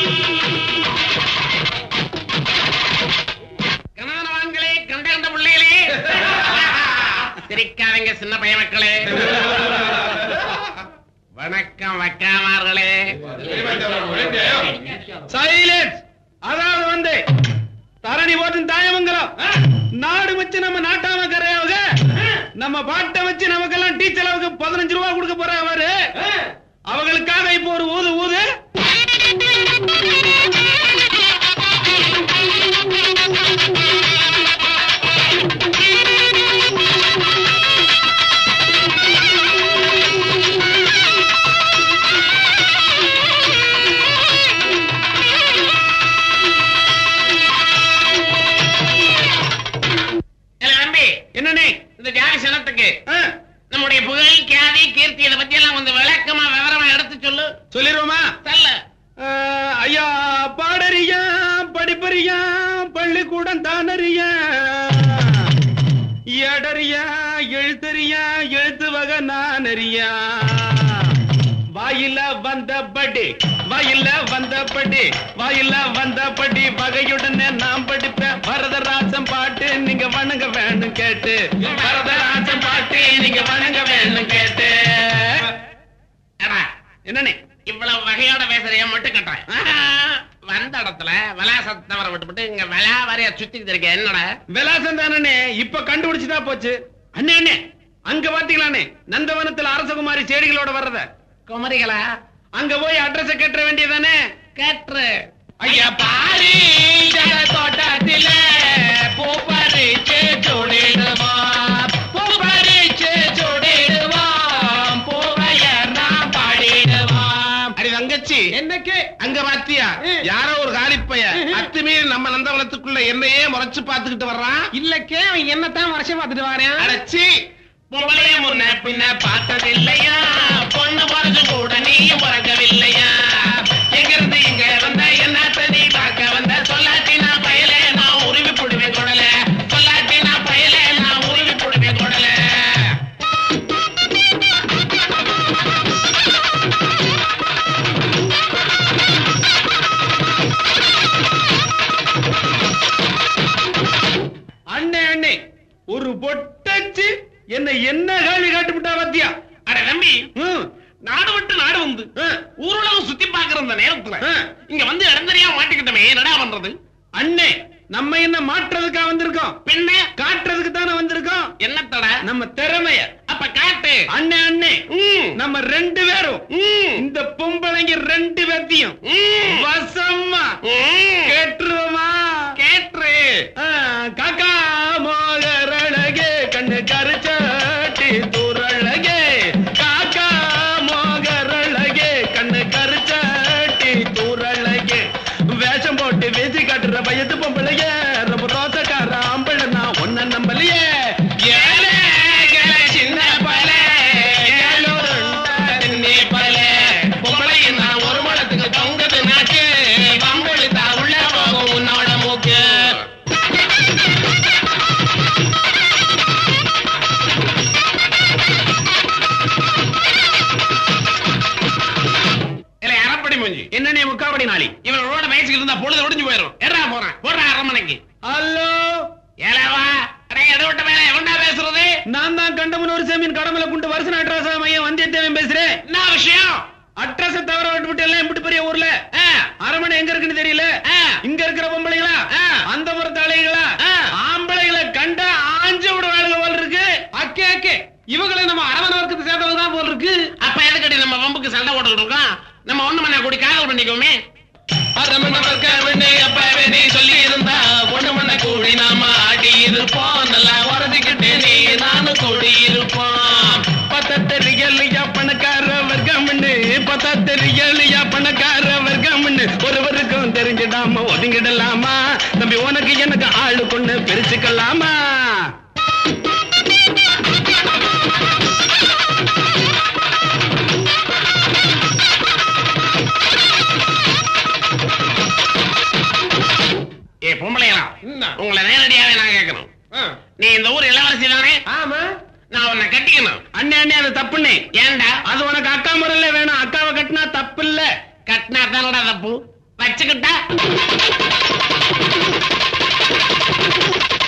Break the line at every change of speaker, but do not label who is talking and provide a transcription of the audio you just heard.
கணவனவான்களே கண்ட கண்ட பிள்ளைகளே சிரிக்காதீங்க சின்ன பைய மக்களே வணக்கம் வக்காமார்களே
சைலன்ஸ் அதாவது வந்து தரணி போட்டு தாயமங்கலம் நாடு வச்சு நம்ம நாட்டாம கரையாவுக நம்ம பாட்டை வச்சு நமக்கெல்லாம் டீ செலவுக்கு பதினஞ்சு ரூபா கொடுக்க போற அவரு அவங்களுக்காக இப்போ ஒரு ஊது ஊது
இல்ல தம்பி
என்னண்ணே
இந்த ஜாதி சனத்துக்கு
ஆ,
நம்முடைய புகழ் கியாதி கீர்த்தி இதை பத்தி எல்லாம் கொஞ்சம் விளக்கமா விவரமா எடுத்து சொல்லு
சொல்லிடுவோமா
சொல்ல
ஆ, ஐயா பாடறியா படிப்பறியா பள்ளிக்கூடம் தானறியா எடறியா எழுத்தறியா எழுத்து வகை நான் அறியா வாயில வந்தபடி வாயில வந்தபடி வாயில வந்தபடி வகையுடனே நாம் படிப்பேன் வரதராசன் பாட்டு நீங்க வணங்க வேணும் கேட்டு வரதராசன் பாட்டு நீங்க வணங்க வேணும் கேட்டு
அடா,
என்னண்ணே
இவ்வளவு வகையோட பேசுறிய மட்டும் கட்டுறேன் வந்த இடத்துல விலாசத்தை தவற விட்டுவிட்டு இங்க விலா வரைய சுத்திட்டு இருக்க என்னடா
விலாசம் தானே இப்ப கண்டுபிடிச்சுதா போச்சு அண்ணே அண்ணே அங்க பாத்தீங்களாண்ணே நந்தவனத்துல அரசகுமாரி செடிகளோட வர்றத
குமரிகளா
அங்க போய் அட்ரஸ் கேட்ட வேண்டியதானே
கேட்டு
ஐயா பாரி ஜல தோட்டத்தில பூ பறிச்சு சுடிடுவான் பூ பறிச்சு சுடிடுவான் பூவைய நான் பாடிடுவான்
அடி தங்கச்சி
என்னக்கு
அங்க பாத்தியா யாரோ ஒரு காலிப்பைய அத்துமீறி நம்ம நந்தவனத்துக்குள்ள என்னையே முறைச்சு பாத்துக்கிட்டு வர்றான்
இல்லக்கே அவன் என்னத்தான் வருஷம் பார்த்துட்டு வரேன்
அடைச்சி பொம்பளைய முன்ன பின்ன பார்த்ததில்லையா பொண்ணு பிறகு கூட நீயும் பிறக்கவில்லையா எங்க இருந்து இங்க வந்த என்னத்த நீ பார்க்க வந்த சொல்லாட்டி நான் பயல நான் உருவி போடுவேன் குடல சொல்லாட்டி நான் பயல நான் உருவி போடுவேன் குடல
அண்ணே அண்ணே ஒரு பொட்டச்சு என்ன என்ன கேள்வி காட்டுவிட்டா பாத்தியா
அட தம்பி
ம்,
நாடு விட்டு நாடு வந்து
ஆ,
ஊருலகம் சுத்தி பாக்குற அந்த நேரத்துல
ஆ.
இங்க வந்து இடந்தறியா மாட்டிக்கிட்டமே என்னடா பண்றது
அண்ணே நம்ம என்ன மாற்றுறதுக்கா வந்திருக்கோம்
பின்ன
காட்டுறதுக்கு தானே வந்திருக்கோம்
என்னத்தட
நம்ம திறமைய
அப்ப காட்டு
அண்ணே அண்ணே
ம்,
நம்ம ரெண்டு பேரும்
ம்,
இந்த பொம்பளைங்க ரெண்டு பேத்தையும்
ம்,
வசமா
ம்.
கேட்டுருவோமா
கேட்ரு
ஆ, காக்கா மோகரழகே கண்ணு கருச்சாட்டி தூரழகே காக்கா மோகரழகே கண்ணு கருச்சாட்டி தூரழகே வேஷம் போட்டு வீசி காட்டுற வயது பொம்பளைய ரொம்ப ரோசக்கார ஆம்பளை நான் ஒன்ன நம்பலையே
ஏலே, ஏலே, சின்ன பல, ஏலூருண்டா தின்னி பல. பொம்பளையும் நான் ஒரு முழத்துக்கு தொங்குது நாக்கு. வம்பிழுத்தா உள்ள போகும் உன்னோட மூக்கு. ஏலே, அரப்படி மூஞ்சி.
என்னன்னே முக்காபடி நாளி
இவனோட பேசிக்கிட்டு இருந்தா பொழுது ஒடிஞ்சு போயிரும் எடா போறான் போடுறா அரண்மனைக்கு
ஹலோ
ஏலேவா அடே எதை விட்ட வேலை எவன்டா பேசுறது
நான் தான் கண்டமனூர் சேமியின் கடமலை குண்டு வருஷம் அட்ரஸ் மையம் வந்தியத்தேவன் பேசுறேன்
என்ன விஷயம்
அட்ரஸ் தவிர விட்டு எல்லாம் இப்படி பெரிய ஊர்ல
ஆ,
அரமனை எங்க இருக்குன்னு தெரியல
ஆ.
இங்க இருக்கிற பொம்பளைங்களா
ஆ.
அந்த புறத்து அலைகளா
ஆ.
ஆம்பளைகளை கண்டா ஆஞ்சு விட வேலை போல் இருக்கு அக்கே அக்கே இவங்களை நம்ம அரவணை வர்க்கத்தை சேர்ந்தவங்க தான் போல் இருக்கு
அப்ப எதுக்கடி நம்ம வம்புக்கு சண்டை போட்டுக்கிட்டு இருக்கோம் நம்ம ஒண்ணு மண்ணா கூடி காதல் பண்ணிக்கோமே அப்பவே நீ சொல்லி இருந்தா ஒண்ணு மண்ண கூடி நாம ஆடி இருப்போம் நல்லா உறதிக்கிட்டு நீ நானும் கூடி இருப்போம்
பத்தத்தெரியலையா பணக்கார வர்க்கம்னு பத்தத்தெரியலையா பணக்கார வர்க்கம்னு ஒருவருக்கும் தெரிஞ்சிடாம ஒதுங்கிடலாமா தம்பி உனக்கு எனக்கு ஆளு கொண்டு பிரிச்சுக்கலாமா
ஏ பொம்பளைங்களா உங்களை நேரடியாவே நான் கேட்கணும் நீ இந்த ஊர் இளவரசி தானே
ஆமா
நான் உன்னை கட்டிக்கணும்
அண்ணே அண்ணே அது தப்புண்ணே
ஏன்டா
அது உனக்கு அக்கா முறையில வேணும் அக்காவை கட்டினா தப்பு இல்ல
கட்டினா தானடா தப்பு வச்சுக்கிட்டா